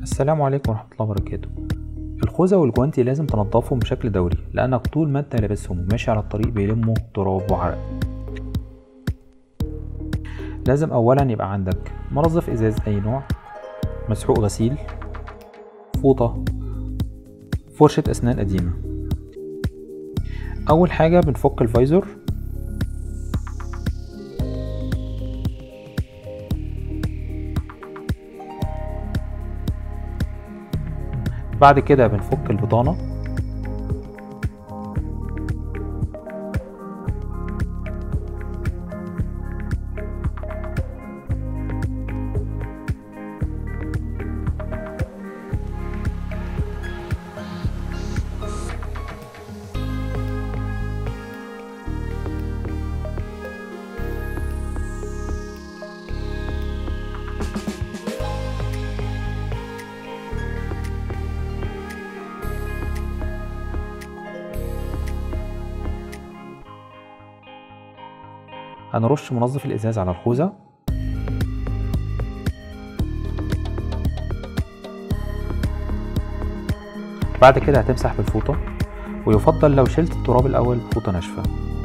السلام عليكم ورحمة الله وبركاته الخوذة والجوانتي لازم تنضفهم بشكل دوري لأنك طول ما انت لابسهم وماشي على الطريق بيلموا تراب وعرق لازم أولا يبقى عندك منظف إزاز أي نوع مسحوق غسيل فوطة فرشة أسنان قديمة أول حاجة بنفك الفايزر بعد كده بنفك البطانة هنرش منظف الإزاز على الخوذة بعد كده هتمسح بالفوطة ويفضل لو شلت التراب الأول بفوطة ناشفة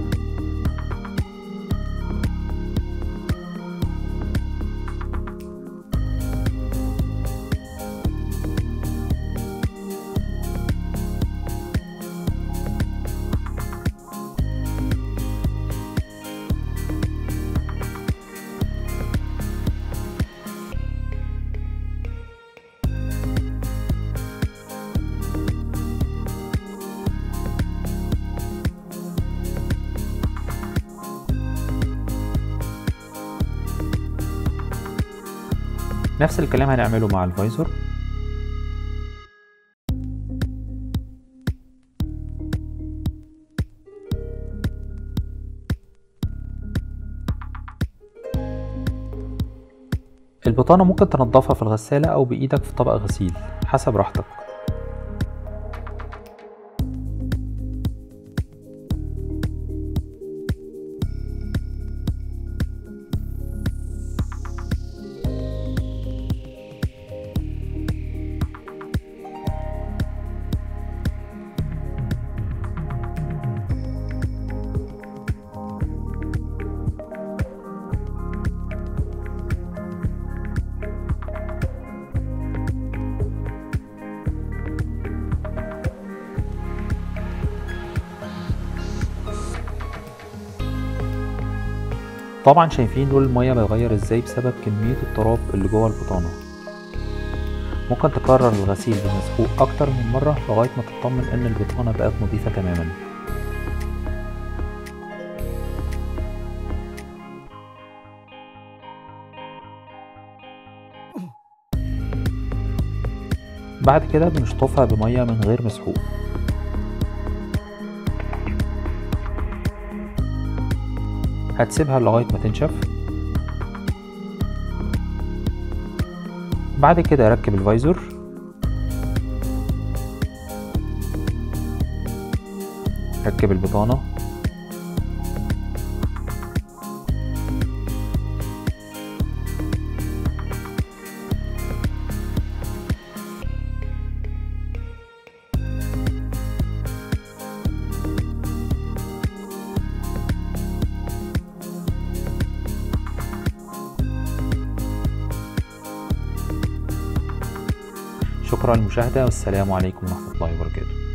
نفس الكلام هنعمله مع الفايزر البطانة ممكن تنضفها في الغسالة أو بإيدك في طبق غسيل حسب راحتك طبعا شايفين لون المية بيتغير ازاي بسبب كمية التراب اللي جوه البطانة ممكن تكرر الغسيل بمسحوق أكتر من مرة لغاية ما تطمن إن البطانة بقت نظيفة تماما بعد كده بنشطفها بمية من غير مسحوق هتسيبها لغاية ما تنشف بعد كده ركب الفايزر ركب البطانة شكرا للمشاهدة والسلام عليكم ورحمة الله وبركاته